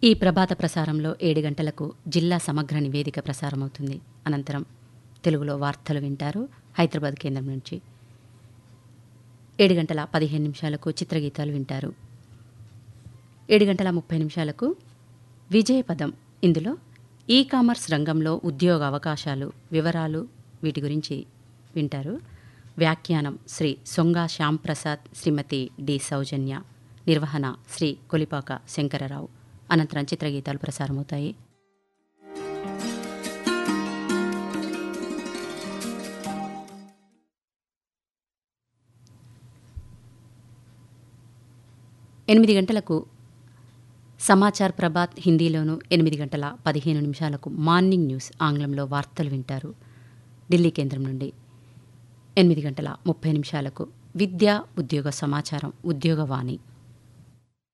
ఈ ప్రభాత ప్రసారంలో ఏడు గంటలకు జిల్లా సమగ్ర నివేదిక ప్రసారమవుతుంది అనంతరం తెలుగులో వార్తలు వింటారు హైదరాబాద్ కేంద్రం నుంచి ఏడు గంటల పదిహేను నిమిషాలకు చిత్రగీతాలు వింటారు ఏడు గంటల ముప్పై నిమిషాలకు విజయపదం ఇందులో ఈ కామర్స్ రంగంలో ఉద్యోగ అవకాశాలు వివరాలు వీటి గురించి వింటారు వ్యాఖ్యానం శ్రీ సొంగా శ్యాంప్రసాద్ శ్రీమతి డి సౌజన్య నిర్వహణ శ్రీ కొలిపాక శంకరరావు అనంతరం చిత్రగీతాలు ప్రసారమవుతాయి ఎనిమిది గంటలకు సమాచార్ ప్రభాత్ హిందీలోను ఎనిమిది గంటల పదిహేను నిమిషాలకు మార్నింగ్ న్యూస్ ఆంగ్లంలో వార్తలు వింటారు ఢిల్లీ కేంద్రం నుండి ఎనిమిది గంటల ముప్పై నిమిషాలకు విద్యా ఉద్యోగ సమాచారం ఉద్యోగవాణి